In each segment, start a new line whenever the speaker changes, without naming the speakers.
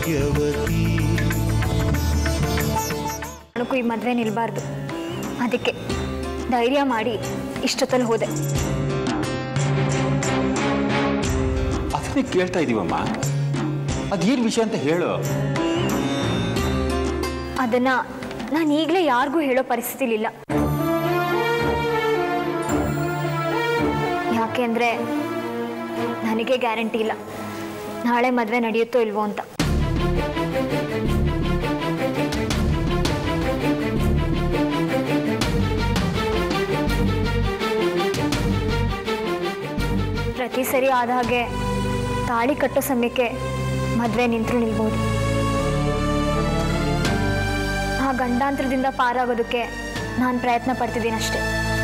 ಭಾಗ್ಯವತಿ
ನನಗೂ ಈ ಮದುವೆ ನಿಲ್ಬಾರ್ದು ಅದಕ್ಕೆ ಧೈರ್ಯ ಮಾಡಿ ಇಷ್ಟೊತ್ತಲ್ಲಿ ಹೋದೆ
ಅದನ್ನೇ ಕೇಳ್ತಾ ಇದೀವಮ್ಮ ಅದೇನು ವಿಷಯ ಅಂತ ಹೇಳು
ಅದನ್ನ ನಾನು ಈಗಲೇ ಯಾರಿಗೂ ಹೇಳೋ ಪರಿಸ್ಥಿತಿಲಿಲ್ಲ ಯಾಕೆ ಅಂದರೆ ನನಗೆ ಗ್ಯಾರಂಟಿ ಇಲ್ಲ ನಾಳೆ ಮದುವೆ ನಡೆಯುತ್ತೋ ಇಲ್ವೋ ಅಂತ ಪ್ರತಿ ಸರಿ ಆದ ಹಾಗೆ ತಾಳಿ ಕಟ್ಟೋ ಸಮಯಕ್ಕೆ ಮದುವೆ ನಿಂತರೂ ನಿಲ್ಬೋದು ಆ ಗಂಡಾಂತರದಿಂದ ಪಾರಾಗೋದಕ್ಕೆ ನಾನು ಪ್ರಯತ್ನ ಪಡ್ತಿದ್ದೀನಿ ಅಷ್ಟೆ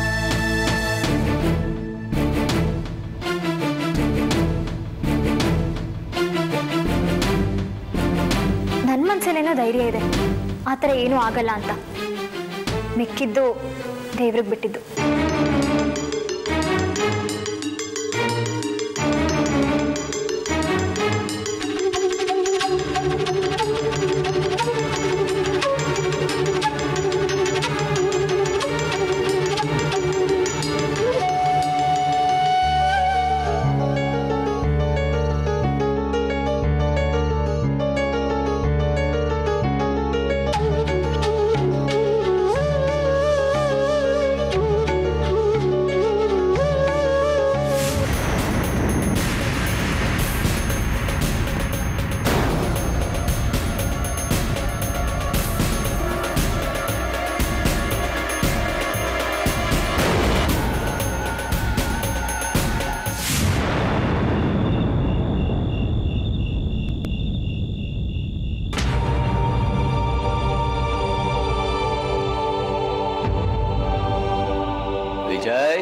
ನನ್ನ ಮನಸ್ಸಲ್ಲೇನೋ ಧೈರ್ಯ ಇದೆ ಆ ಥರ ಏನೂ ಆಗಲ್ಲ ಅಂತ ಮಿಕ್ಕಿದ್ದು ದೇವ್ರಿಗೆ ಬಿಟ್ಟಿದ್ದು
ವಿಜಯ್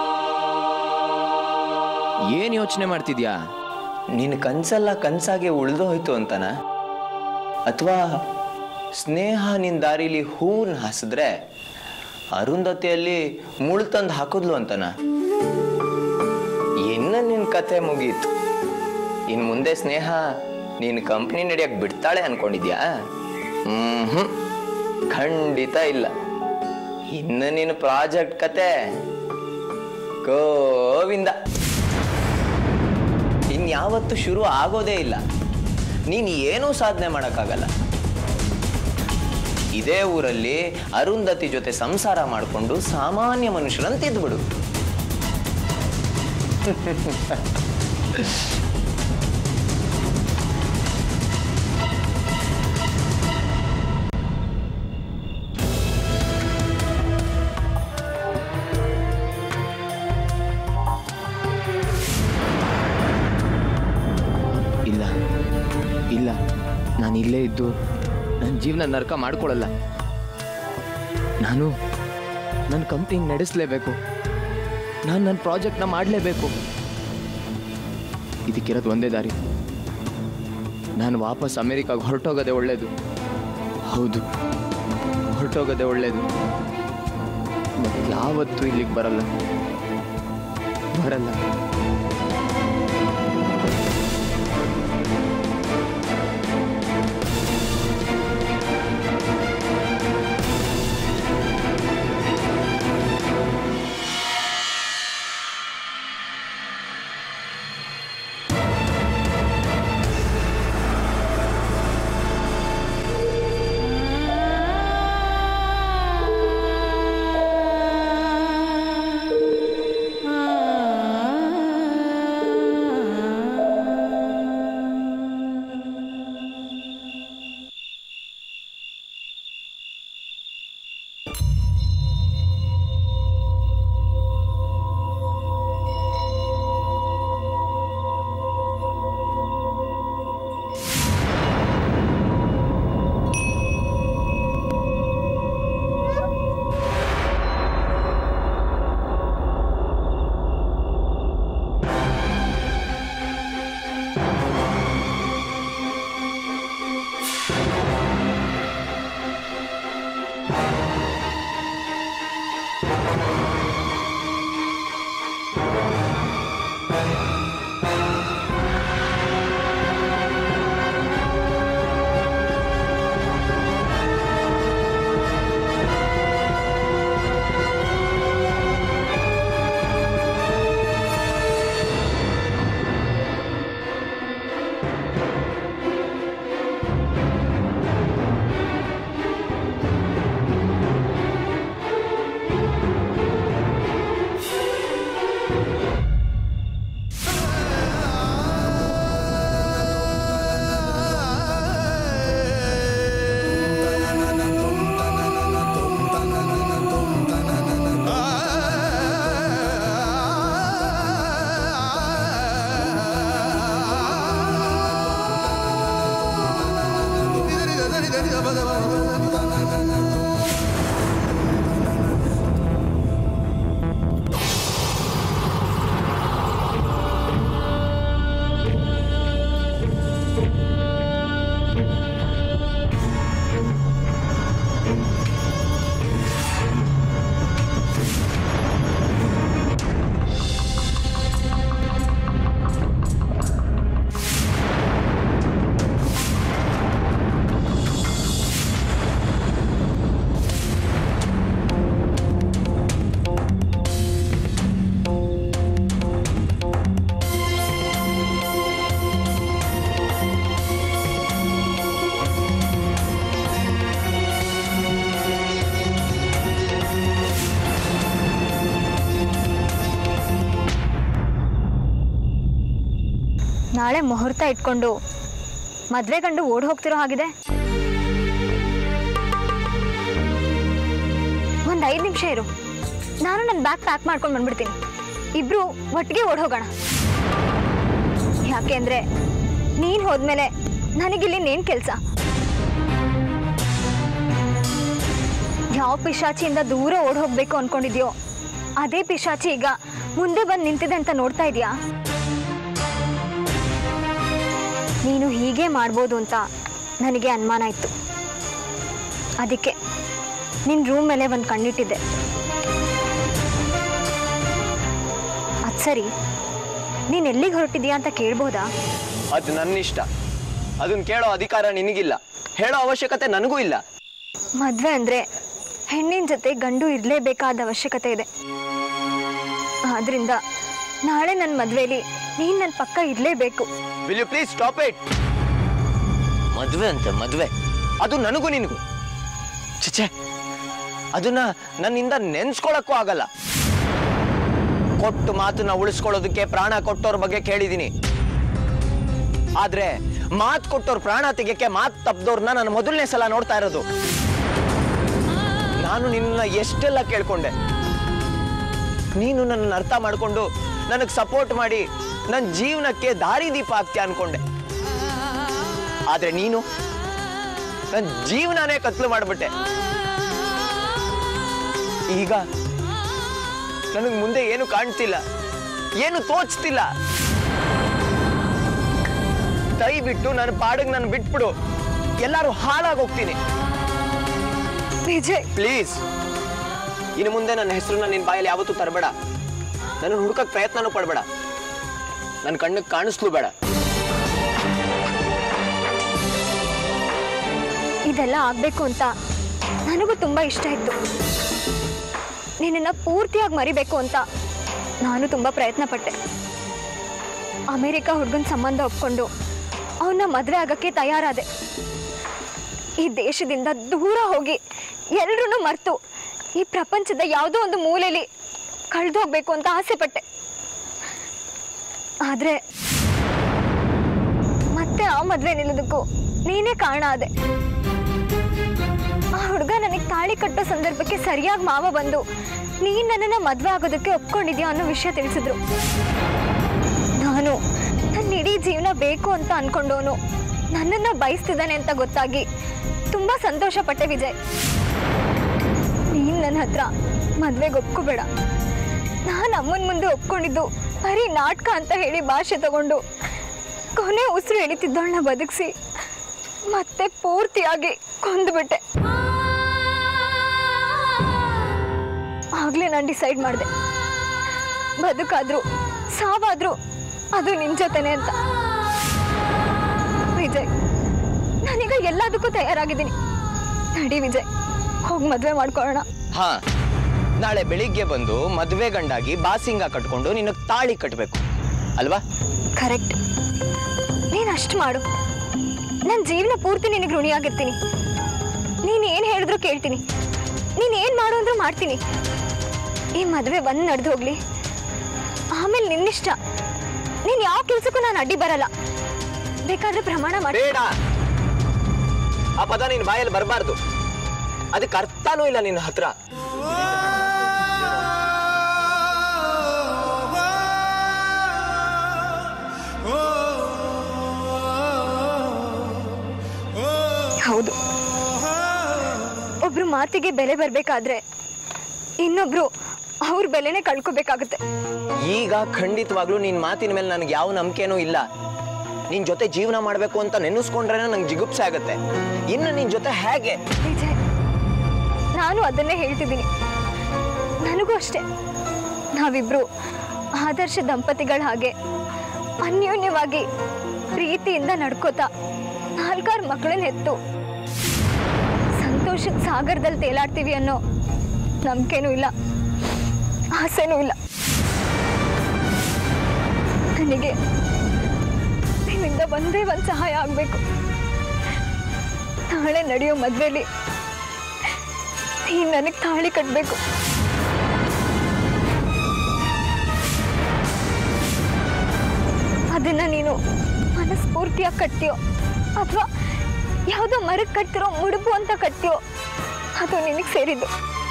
ಏನು ಯೋಚನೆ ಮಾಡ್ತಿದ್ಯಾ
ನಿನ್ನ ಕನ್ಸೆಲ್ಲ ಕನ್ಸಾಗೆ ಉಳಿದು ಹೋಯ್ತು ಅಂತನ ಅಥವಾ ಸ್ನೇಹ ನಿನ್ನ ದಾರಿಲಿ ಹೂವನ್ನ ಹಾಸಿದ್ರೆ ಅರುಂಧತಿಯಲ್ಲಿ ಮುಳು ತಂದು ಹಾಕಿದ್ಲು ಅಂತನ ಇನ್ನ ನಿನ್ನ ಕತೆ ಮುಗೀತು ಇನ್ನು ಮುಂದೆ ಸ್ನೇಹ ನೀನು ಕಂಪ್ನಿ ನಡೆಯಕ್ಕೆ ಬಿಡ್ತಾಳೆ ಅನ್ಕೊಂಡಿದ್ಯಾ ಹ್ಮ್ ಖಂಡಿತ ಇಲ್ಲ ಇನ್ನು ನಿನ್ನ ಪ್ರಾಜೆಕ್ಟ್ ಕತೆ ಗೋವಿಂದ ಇನ್ಯಾವತ್ತು ಶುರು ಆಗೋದೇ ಇಲ್ಲ ನೀನು ಏನೂ ಸಾಧನೆ ಮಾಡೋಕ್ಕಾಗಲ್ಲ ಇದೇ ಊರಲ್ಲಿ ಅರುಂಧತಿ ಜೊತೆ ಸಂಸಾರ ಮಾಡಿಕೊಂಡು ಸಾಮಾನ್ಯ ಮನುಷ್ಯರಂತ ಇದ್ಬಿಡು
ಇಲ್ಲ ಇಲ್ಲ ನಾನು ಇಲ್ಲೇ ಇದ್ದು ನನ್ನ ಜೀವನ ನರಕ ಮಾಡ್ಕೊಳ್ಳಲ್ಲ ನಾನು ನನ್ನ ಕಂಪ್ನಿ ನಡೆಸಲೇಬೇಕು ನಾನು ನನ್ನ ಪ್ರಾಜೆಕ್ಟ್ನ ಮಾಡಲೇಬೇಕು ಇದಕ್ಕಿರೋದು ಒಂದೇ ದಾರಿ ನಾನು ವಾಪಸ್ ಅಮೇರಿಕಾಗೆ ಹೊರಟೋಗೋದೇ ಒಳ್ಳೇದು ಹೌದು ಹೊರಟೋಗೋದೇ ಒಳ್ಳೇದು ಮತ್ತೆ ಯಾವತ್ತೂ ಇಲ್ಲಿಗೆ ಬರಲ್ಲ ಬರಲ್ಲ
ಆ
ನಾಳೆ ಮುಹೂರ್ತ ಇಟ್ಕೊಂಡು ಮದ್ವೆ ಗಂಡು ಓಡ್ ಹೋಗ್ತಿರೋ ಹಾಗಿದೆ ಒಂದ್ ಐದ್ ನಿಮಿಷ ಇರು ನಾನು ನನ್ನ ಬ್ಯಾಗ್ ಪ್ಯಾಕ್ ಮಾಡ್ಕೊಂಡು ಬಂದ್ಬಿಡ್ತೀನಿ ಇಬ್ರು ಒಟ್ಟಿಗೆ ಓಡ್ ಹೋಗೋಣ ಯಾಕೆ ಅಂದ್ರೆ ನೀನ್ ಹೋದ್ಮೇಲೆ ನನಗಿಲ್ಲಿ ನೇನ್ ಕೆಲ್ಸ ಯಾವ ಪಿಶಾಚಿಯಿಂದ ದೂರ ಓಡ್ ಹೋಗ್ಬೇಕು ಅನ್ಕೊಂಡಿದ್ಯೋ ಅದೇ ಪಿಶಾಚಿ ಈಗ ಮುಂದೆ ಬಂದು ನಿಂತಿದೆ ಅಂತ ನೋಡ್ತಾ ಇದೀಯಾ ನೀನು ಹೀಗೆ ಮಾಡ್ಬೋದು ಅಂತ ನನಗೆ ಅನುಮಾನ ಇತ್ತು ಅದಕ್ಕೆ ನಿನ್ನ ರೂಮ್ ಮೇಲೆ ಒಂದು ಕಣ್ಣಿಟ್ಟಿದ್ದೆ ಅದು ಸರಿ ನೀನು ಎಲ್ಲಿಗೆ ಹೊರಟಿದ್ಯಾ ಅಂತ ಕೇಳ್ಬೋದಾ
ಅದು ನನ್ನ ಇಷ್ಟ ಅದನ್ನ ಕೇಳೋ ಅಧಿಕಾರ ನಿನಗಿಲ್ಲ ಹೇಳೋ ಅವಶ್ಯಕತೆ ನನಗೂ ಇಲ್ಲ
ಮದುವೆ ಅಂದರೆ ಹೆಣ್ಣಿನ ಜೊತೆ ಗಂಡು ಇರಲೇಬೇಕಾದ ಅವಶ್ಯಕತೆ ಇದೆ ಆದ್ರಿಂದ ನಾಳೆ ನನ್ನ ಮದುವೆಲಿ ನೀನು ನನ್ನ ಪಕ್ಕ ಇರಲೇಬೇಕು
will you please stop it ಮದ್ವೆ ಅಂತೆ ಮದ್ವೆ ಅದು ನನಗೂ ನಿನಗೂ ಚಿಚೆ ಅದನ್ನ ನನ್ನಿಂದ ನೆನ್ಸ್ಕೊಳಕ್ಕೂ ಆಗಲ್ಲ ಕೊಟ್ಟು ಮಾತನ್ನ ಉಳಿಸ್ಕೊಳ್ಳೋದಕ್ಕೆ ಪ್ರಾಣ ಕೊಟ್ಟೋರ್ ಬಗ್ಗೆ ಕೇಳಿದೀನಿ ಆದ್ರೆ ಮಾತು ಕೊಟ್ಟೋರ್ ಪ್ರಾಣ ತೆಗೆಯಕ್ಕೆ ಮಾತು ತಪ್ಪದವ್ರನ್ನ ನಾನು ಮೊದಲನೇ ಸಲ ನೋಡ್ತಾ ಇರೋದು ನಾನು ನಿನ್ನ ಎಷ್ಟೆಲ್ಲ ಕೇಳ್ಕೊಂಡೆ ನೀನು ನನ್ನನ್ನು ಅರ್ಥ ಮಾಡ್ಕೊಂಡು ನನಗೆ ಸಪೋರ್ಟ್ ಮಾಡಿ ನನ್ನ ಜೀವನಕ್ಕೆ ದಾರಿದೀಪ ಆಗ್ತೀಯ ಅನ್ಕೊಂಡೆ ಆದ್ರೆ ನೀನು ನನ್ನ ಜೀವನನೇ ಕತ್ಲು ಮಾಡ್ಬಿಟ್ಟೆ ಈಗ ನನಗೆ ಮುಂದೆ ಏನು ಕಾಣ್ತಿಲ್ಲ ಏನು ತೋಚ್ತಿಲ್ಲ ದಯವಿಟ್ಟು ನನ್ನ ಪಾಡಿಗೆ ನಾನು ಬಿಟ್ಬಿಡು ಎಲ್ಲರೂ ಹಾಳಾಗೋಗ್ತೀನಿ
ವಿಜಯ್
ಪ್ಲೀಸ್ ಇನ್ನು ಮುಂದೆ ನನ್ನ ಹೆಸರನ್ನ ನಿನ್ನ ಬಾಯಲ್ಲಿ ಯಾವತ್ತೂ ತರಬೇಡ ನನ್ನ ಹುಡುಕಕ್ ಪ್ರಯತ್ನನೂ ಪಡಬೇಡ ನನ್ನ ಕಣ್ಣಿಗೆ ಕಾಣಿಸ್ಲು ಬೇಡ
ಇದೆಲ್ಲ ಆಗಬೇಕು ಅಂತ ನನಗೂ ತುಂಬ ಇಷ್ಟ ಇತ್ತು ನಿನ್ನನ್ನು ಪೂರ್ತಿಯಾಗಿ ಮರಿಬೇಕು ಅಂತ ನಾನು ತುಂಬ ಪ್ರಯತ್ನ ಪಟ್ಟೆ ಅಮೇರಿಕ ಹುಡುಗನ ಸಂಬಂಧ ಒಪ್ಕೊಂಡು ಅವನ್ನ ಮದುವೆ ಆಗಕ್ಕೆ ತಯಾರಾದೆ ಈ ದೇಶದಿಂದ ದೂರ ಹೋಗಿ ಎಲ್ರೂ ಮರೆತು ಈ ಪ್ರಪಂಚದ ಯಾವುದೋ ಒಂದು ಮೂಲೆಯಲ್ಲಿ ಕಳೆದು ಹೋಗ್ಬೇಕು ಅಂತ ಆಸೆ ಪಟ್ಟೆ ಆದರೆ ಮತ್ತೆ ಆ ಮದುವೆ ನಿಲ್ಲೋದಕ್ಕೂ ನೀನೇ ಕಾರಣ ಆದೆ ಆ ಹುಡುಗ ನನಗೆ ತಾಳಿ ಕಟ್ಟೋ ಸಂದರ್ಭಕ್ಕೆ ಸರಿಯಾಗಿ ಮಾವ ಬಂದು ನೀನ್ ನನ್ನನ್ನ ಮದ್ವೆ ಆಗೋದಕ್ಕೆ ಒಪ್ಕೊಂಡಿದ್ಯಾ ಅನ್ನೋ ವಿಷಯ ತಿಳಿಸಿದ್ರು ನಾನು ನನ್ನ ಇಡೀ ಜೀವನ ಬೇಕು ಅಂತ ಅನ್ಕೊಂಡವನು ನನ್ನನ್ನ ಬಯಸ್ತಿದ್ದಾನೆ ಅಂತ ಗೊತ್ತಾಗಿ ತುಂಬಾ ಸಂತೋಷ ಪಟ್ಟೆ ವಿಜಯ್ ನೀನ್ ನನ್ನ ಹತ್ರ ಮದ್ವೆಗೆ ಒಪ್ಕೋಬೇಡ ನಾನು ಅಮ್ಮನ ಮುಂದೆ ಒಪ್ಕೊಂಡಿದ್ದು ಬರೀ ನಾಟಕ ಅಂತ ಹೇಳಿ ಭಾಷೆ ತಗೊಂಡು ಕೊನೆ ಉಸಿರು ಎಳಿತಿದ್ದವಳನ್ನ ಬದುಕಿಸಿ ಮತ್ತೆ ಪೂರ್ತಿಯಾಗಿ ಕೊಂದುಬಿಟ್ಟೆ ಆಗ್ಲೇ ನಾನು ಡಿಸೈಡ್ ಮಾಡಿದೆ ಬದುಕಾದ್ರು ಸಾವಾದ್ರು ಅದು ನಿನ್ ಜೊತೆನೆ ಅಂತ ವಿಜಯ್ ನಾನೀಗ ಎಲ್ಲದಕ್ಕೂ ತಯಾರಾಗಿದ್ದೀನಿ ನಡಿ ವಿಜಯ್ ಹೋಗಿ ಮದ್ವೆ ಮಾಡ್ಕೊಳ್ಳೋಣ
ಹಾ ನಾಳೆ ಬೆಳಿಗ್ಗೆ ಬಂದು ಮದುವೆ ಗಂಡಾಗಿ ಬಾಸಿಂಗ ಕಟ್ಕೊಂಡು ನಿನಗೆ ತಾಳಿ ಕಟ್ಟಬೇಕು ಅಲ್ವಾ
ಕರೆಕ್ಟ್ ನೀನು ಅಷ್ಟು ಮಾಡು ನನ್ನ ಜೀವನ ಪೂರ್ತಿ ನಿನಗೆ ಋಣಿಯಾಗಿರ್ತೀನಿ ನೀನು ಏನು ಹೇಳಿದ್ರು ಕೇಳ್ತೀನಿ ನೀನು ಏನು ಮಾಡು ಅಂದ್ರೂ ಮಾಡ್ತೀನಿ ಈ ಮದುವೆ ಬಂದು ನಡೆದು ಹೋಗ್ಲಿ ಆಮೇಲೆ ನಿನ್ನಿಷ್ಟ ನೀನು ಯಾವ ಕೆಲಸಕ್ಕೂ ನಾನು ಅಡ್ಡಿ ಬರಲ್ಲ ಬೇಕಾದ್ರೆ ಪ್ರಮಾಣ ಮಾಡಿ
ಬೇಡ ಆ ಪದ ನಿನ್ನ ಬಾಯಲ್ಲಿ ಬರಬಾರ್ದು ಅದಕ್ಕೆ ಅರ್ಥನೂ ಇಲ್ಲ ನಿನ್ನ ಹತ್ರ
ಹೌದು ಮಾತಿಗೆ ಬೆಲೆ ಬರಬೇಕಾದ್ರೆ ಇನ್ನೊಬ್ರು ಅವ್ರ ಬೆಲೆನೇ ಕಳ್ಕೊಬೇಕಾಗುತ್ತೆ
ಈಗ ಖಂಡಿತವಾಗ್ಲೂ ನಿನ್ ಮಾತಿನ ಮೇಲೆ ನನಗೆ ಯಾವ ನಂಬಿಕೆನೂ ಇಲ್ಲ ನಿನ್ ಜೊತೆ ಜೀವನ ಮಾಡ್ಬೇಕು ಅಂತ ನೆನೆಸ್ಕೊಂಡ್ರೆ ನಂಗೆ ಜಿಗುಪ್ಸೆ ಆಗತ್ತೆ ಇನ್ನು ನಿನ್ ಜೊತೆ ಹೇಗೆ
ವಿಜಯ್ ನಾನು ಅದನ್ನೇ ಹೇಳ್ತಿದ್ದೀನಿ ನನಗೂ ಅಷ್ಟೇ ನಾವಿಬ್ರು ಆದರ್ಶ ದಂಪತಿಗಳ ಹಾಗೆ ಅನ್ಯೋನ್ಯವಾಗಿ ಪ್ರೀತಿಯಿಂದ ನಡ್ಕೋತಾ ನಾಲ್ಕಾರು ಮಕ್ಕಳನ್ನ ಹೆತ್ತು ಸಂತೋಷದ ಸಾಗರದಲ್ಲಿ ತೇಲಾಡ್ತೀವಿ ಅನ್ನೋ ನಂಬಿಕೆನೂ ಇಲ್ಲ ಆಸೆನೂ ಇಲ್ಲ ನನಗೆ ನಿನ್ನಿಂದ ಒಂದೇ ಒಂದು ಸಹಾಯ ಆಗಬೇಕು ನಾಳೆ ನಡೆಯೋ ಮದ್ವೆಲಿ ನೀನು ನನಗೆ ತಾಳಿ ಕಟ್ಟಬೇಕು ಅದನ್ನ ನೀನು ಮನಸ್ಫೂರ್ತಿಯಾಗಿ ಕಟ್ತೀಯೋ ಅಥವಾ ಯಾವುದೋ ಮರಕ್ಕೆ ಕಟ್ತಿರೋ ಮುಡುಪು ಅಂತ ಕಟ್ತೀಯೋ ಅದು ನಿನಗೆ ಸೇರಿದ್ದು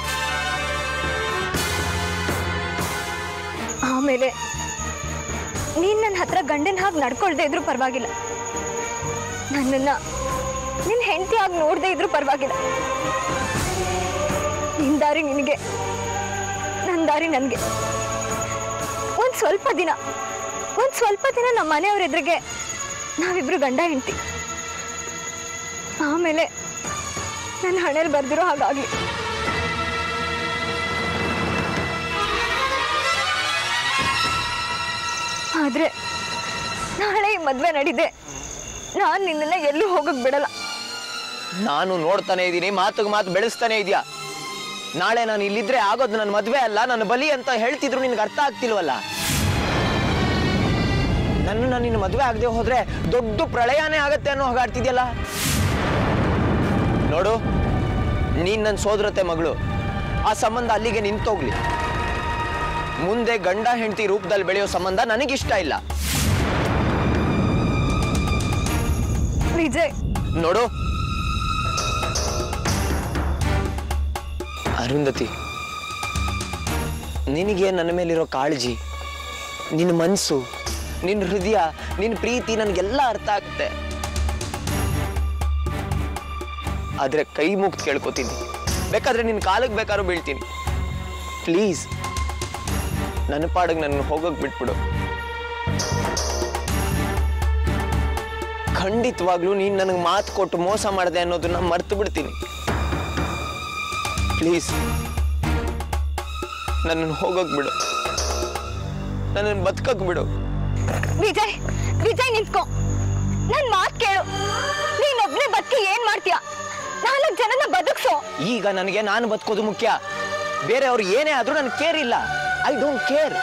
ಆಮೇಲೆ ನೀನು ನನ್ನ ಹತ್ರ ಗಂಡನ ಹಾಗೆ ನಡ್ಕೊಳ್ದೇ ಇದ್ರೂ ಪರವಾಗಿಲ್ಲ ನನ್ನನ್ನ ನಿನ್ನ ಹೆಂಡತಿಯಾಗಿ ನೋಡದೇ ಇದ್ರೂ ಪರವಾಗಿಲ್ಲ ನಿನ್ ದಾರಿ ನಿನಗೆ ನನ್ನ ದಾರಿ ನನಗೆ ಒಂದು ಸ್ವಲ್ಪ ದಿನ ಒಂದು ಸ್ವಲ್ಪ ದಿನ ನಮ್ಮ ಮನೆಯವ್ರ ಎದುರಿಗೆ ನಾವಿಬ್ರು ಗಂಡ ಹೆಂಡತಿ ಆಮೇಲೆ ನನ್ನ ಹಣೆಯಲ್ಲಿ ಬರ್ದಿರೋ ಹಾಗಾಗ್ಲಿ ಆದ್ರೆ ನಾಳೆ ಈ ಮದ್ವೆ ನಡೀದೆ ನಾನು ನಿನ್ನನ್ನ ಎಲ್ಲೂ ಹೋಗಕ್ ಬಿಡಲ್ಲ
ನಾನು ನೋಡ್ತಾನೆ ಇದ್ದೀನಿ ಮಾತಿಗೆ ಮಾತು ಬೆಳೆಸ್ತಾನೆ ಇದೆಯಾ ನಾಳೆ ನಾನು ಇಲ್ಲಿದ್ರೆ ಆಗೋದು ನನ್ನ ಮದ್ವೆ ಅಲ್ಲ ನನ್ನ ಬಲಿ ಅಂತ ಹೇಳ್ತಿದ್ರು ನಿನ್ಗೆ ಅರ್ಥ ಆಗ್ತಿಲ್ವಲ್ಲ ನನ್ನ ನಿನ್ನ ಮದ್ವೆ ಆಗದೆ ಹೋದ್ರೆ ದೊಡ್ಡ ಪ್ರಳಯನೇ ಆಗತ್ತೆ ಅನ್ನೋ ಹಾಗಾಡ್ತಿದ್ಯಲ್ಲ ನೋಡು ನೀನ್ ನನ್ನ ಸೋದರತೆ ಮಗಳು ಆ ಸಂಬಂಧ ಅಲ್ಲಿಗೆ ನಿಂತೋಗ್ಲಿ ಮುಂದೆ ಗಂಡ ಹೆಂಡತಿ ರೂಪದಲ್ಲಿ ಬೆಳೆಯೋ ಸಂಬಂಧ ನನಗಿಷ್ಟ ಇಲ್ಲ
ವಿಜಯ್
ನೋಡು ಅರುಂಧತಿ ನಿನಗೆ ನನ್ನ ಮೇಲಿರೋ ಕಾಳಜಿ ನಿನ್ನ ಮನಸ್ಸು ನಿನ್ನ ಹೃದಯ ನಿನ್ನ ಪ್ರೀತಿ ನನಗೆಲ್ಲ ಅರ್ಥ ಆಗುತ್ತೆ ಆದ್ರೆ ಕೈ ಮುಗ್ದು ಕೇಳ್ಕೊತೀನಿ ಬೇಕಾದ್ರೆ ನಿನ್ನ ಕಾಲಕ್ಕೆ ಬೇಕಾದ್ರೂ ಬೀಳ್ತೀನಿ ಪ್ಲೀಸ್ ನನ್ನ ಪಾಡಿಗೆ ನನ್ನ ಹೋಗೋಕ್ ಬಿಟ್ಬಿಡು ಖಂಡಿತವಾಗ್ಲೂ ನೀನ್ ನನಗೆ ಮಾತು ಕೊಟ್ಟು ಮೋಸ ಮಾಡಿದೆ ಅನ್ನೋದನ್ನ ಮರ್ತು ಬಿಡ್ತೀನಿ ಪ್ಲೀಸ್ ನನ್ನನ್ನು ಹೋಗೋಕ್ ಬಿಡು ನನ್ನನ್ನು ಬದುಕಕ್ ಬಿಡು
ವಿಜಯ್ ವಿಜಯ್ ನಿಂತ್ಕೋ ನನ್ ಮಾತ್ ಕೇಳು ನೀನೊಬ್ನೇ ಬದುಕಿ ಏನ್ ಮಾಡ್ತೀಯ ನಾಲ್ಕು ಜನನ ಬದುಕ್ಸೋ
ಈಗ ನನಗೆ ನಾನು ಬದುಕೋದು ಮುಖ್ಯ ಬೇರೆಯವ್ರು ಏನೇ ಆದ್ರೂ ನನ್ಗೆ ಕೇರ್ ಇಲ್ಲ I don't care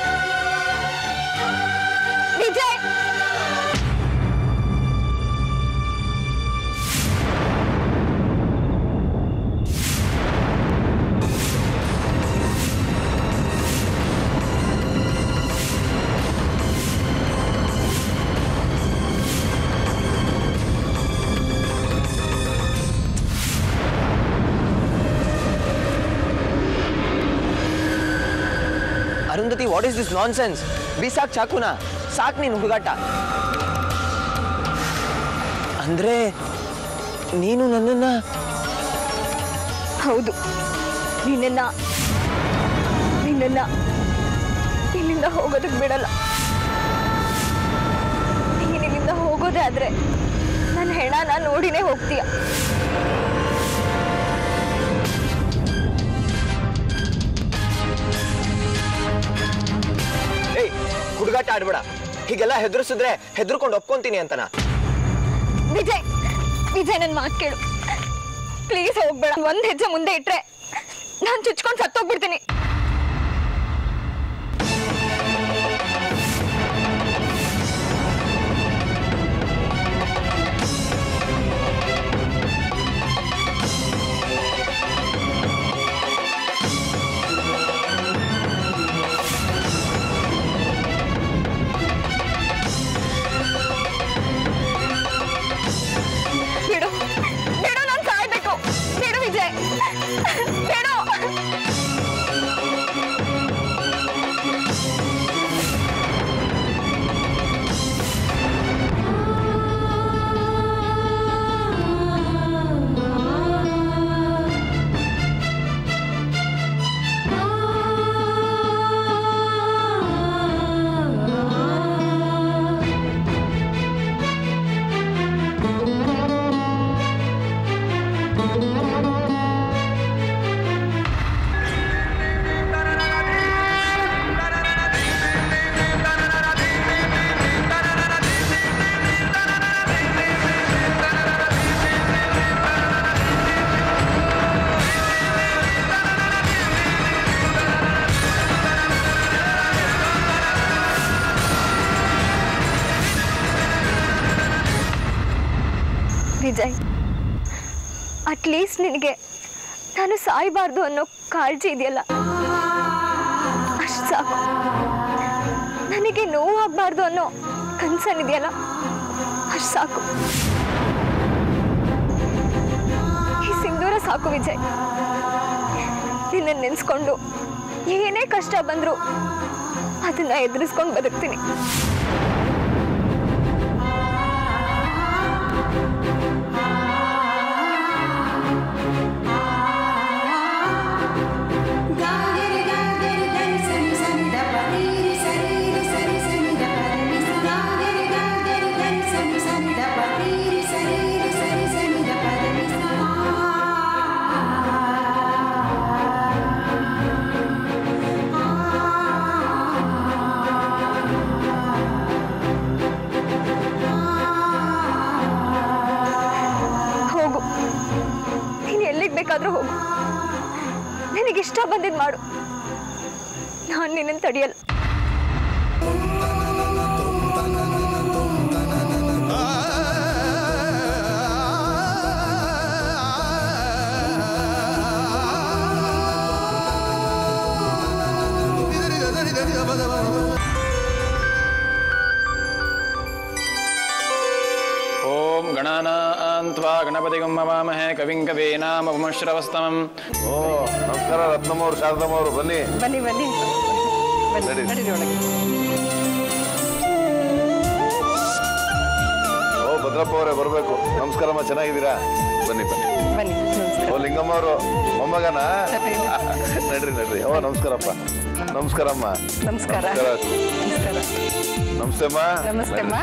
Vijay
Arundhati what is this nonsense ಬಿಸಾಕ್ ಚಾಕುನ ಸಾಕ್ ನೀನು ಹುಡುಗಾಟ ಅಂದ್ರೆ ನೀನು ನನ್ನನ್ನ
ಹೌದು ನಿನ್ನ ನಿನ್ನ ಇಲ್ಲಿಂದ ಹೋಗೋದಕ್ಕೆ ಬಿಡಲ್ಲ ನೀನ್ ಇಲ್ಲಿಂದ ಹೋಗೋದೇ ಆದ್ರೆ ನನ್ನ ಹೆಣನ ನೋಡಿನೇ ಹೋಗ್ತೀಯ
ಏಯ್ ಹುಡುಗಾಟ ಆಡ್ಬೇಡ ಹೀಗೆಲ್ಲ ಹೆದರ್ಸಿದ್ರೆ ಹೆದರ್ಕೊಂಡು ಒಪ್ಕೊಂತೀನಿ ಅಂತನಾ
ವಿಜಯ್ ವಿಜಯ್ ನನ್ನ ಮಾತು ಕೇಳು ಪ್ಲೀಸ್ ಹೋಗ್ಬೇಡ ಒಂದ್ ಹೆಜ್ಜೆ ಮುಂದೆ ಇಟ್ರೆ ನಾನು ಚುಚ್ಕೊಂಡು ಸತ್ತೋಗ್ಬಿಡ್ತೀನಿ ಬಿಡು ಬಿಡು ನಾನು ಸಾಯ್ಬೇಕು ಬಿಡು ವಿಜಯ್ ಬಿಡು ವಿಜಯ್ ಅಟ್ಲೀಸ್ಟ್ ನಿನಗೆ ನಾನು ಸಾಯಬಾರ್ದು ಅನ್ನೋ ಕಾಳಜಿ ಇದೆಯಲ್ಲ ಅಷ್ಟು ಸಾಕು ನನಗೆ ನೋವು ಆಗಬಾರ್ದು ಅನ್ನೋ ಕನ್ಸನ್ ಇದೆಯಲ್ಲ ಅಷ್ಟು ಸಾಕು ಈ ಸಿಂಧೂರ ಸಾಕು ವಿಜಯ್ ನಿನ್ನ ನೆನೆಸ್ಕೊಂಡು ಏನೇ ಕಷ್ಟ ಬಂದ್ರು ಅದನ್ನ ಎದುರಿಸ್ಕೊಂಡು ಬದುಕ್ತೀನಿ
ಗಾಗರಿ ಗಾಗರಿ ಧನಿ ಸನಿ ಸನಿ ದ ಪರೀರಿ ಸರೀರಿ ಸರಿ ಸನಿ ದ ಪರಿ ಸ ಗಾಗರಿ ಗಾಗರಿ ಧನಿ ಸನಿ ಸನಿ ದ ಪರೀರಿ ಸರೀರಿ ಸರಿ ಸನಿ ದ ಪರಿ ಸ
ಹೋಗು ನೀನು ಎಲ್ಲಿಗೆ ಬೇಕಾದ್ರೂ ಹೋಗು ನಿನಗಿಷ್ಟ ಬಂದಿದ್ದು ಮಾಡು ನಾನು ನಿನ್ನನ್ನು ತಡೆಯಲ್ಲ
ಓಂ ಗಣಾನಾನ್ತ್ವಾ ಗಣಪತಿಗಂ ಮವಾಮಹೇ ಕವಿಂ ಕವೀನಾಮಪಮಶ್ರವಸ್ತಮಂ
ಓ ನಮಸ್ಕಾರ ರತ್ನಮ್ಮ ಅವರು ಶಾರದಮ್ಮ ಅವರು ಬನ್ನಿ
ಬನ್ನಿ ಬನ್ನಿ
ನಡಿ.
ನಡೀರಿ ಒಳಗೆ
ಓ ಭದ್ರಪ್ಪ ಅವರೇ ಬರಬೇಕು ನಮಸ್ಕಾರಮ್ಮ ಚೆನ್ನಾಗಿದ್ದೀರಾ ಬನ್ನಿ ಬನ್ನಿ
ಬನ್ನಿ ನಮಸ್ಕಾರ
ಓ ಲಿಂಗಮ್ಮ ಅವರು ಮೊಮ್ಮಗನ ನಡ್ರಿ ನಡ್ರಿ ಓ ನಮಸ್ಕಾರಪ್ಪ ನಮಸ್ಕಾರಮ್ಮ
ನಮಸ್ಕಾರ ನಮಸ್ಕಾರ
ನಮಸ್ತೆ ಅಮ್ಮ
ನಮಸ್ತೆ ಅಮ್ಮ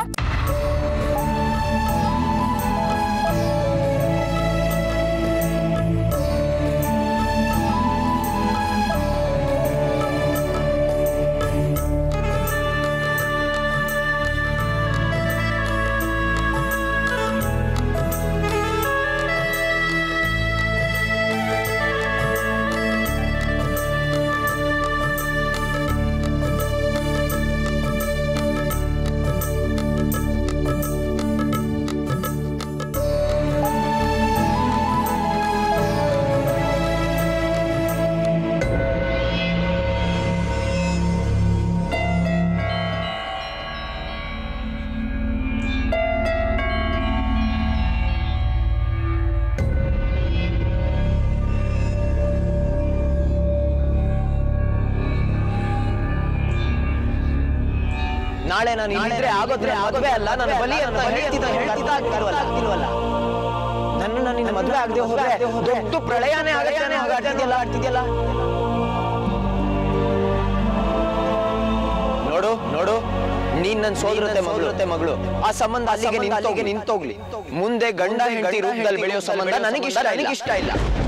ನಾಳೆ ನಾನು ಇಲ್ಲಿದ್ರೆ ಆಗೋದ್ರೆ ಮದುವೆ ಅಲ್ಲ ನನ್ನ ಬಲಿ ಅಂತ ಹೇಳ್ತಿದ್ದ ಹೇಳ್ತಿದ್ದ ಆಗ್ತಿಲ್ವಲ್ಲ ನನ್ನ ನಿನ್ನ ಮದುವೆ ಆಗದೆ ಹೋದ್ರೆ ದೊಡ್ಡ ಪ್ರಳಯನೇ ಆಗತ್ತಾನೆ ಆಗಾಡ್ತಿದ್ಯಲ್ಲ ಆಡ್ತಿದ್ಯಲ್ಲ ನೋಡು ನೋಡು ನೀನ್ ನನ್ ಸೋದರತೆ ಮಗಳತೆ ಮಗಳು ಆ ಸಂಬಂಧ ಅಲ್ಲಿಗೆ ನಿಂತೋಗಿ ನಿಂತೋಗ್ಲಿ ಮುಂದೆ ಗಂಡ ಹೆಂಡತಿ ರೂಪದಲ್ಲಿ ಬೆಳೆಯೋ ಸಂಬಂಧ ನನಗಿಷ್ಟ ನನಗಿಷ್ಟ ಇಲ್ಲ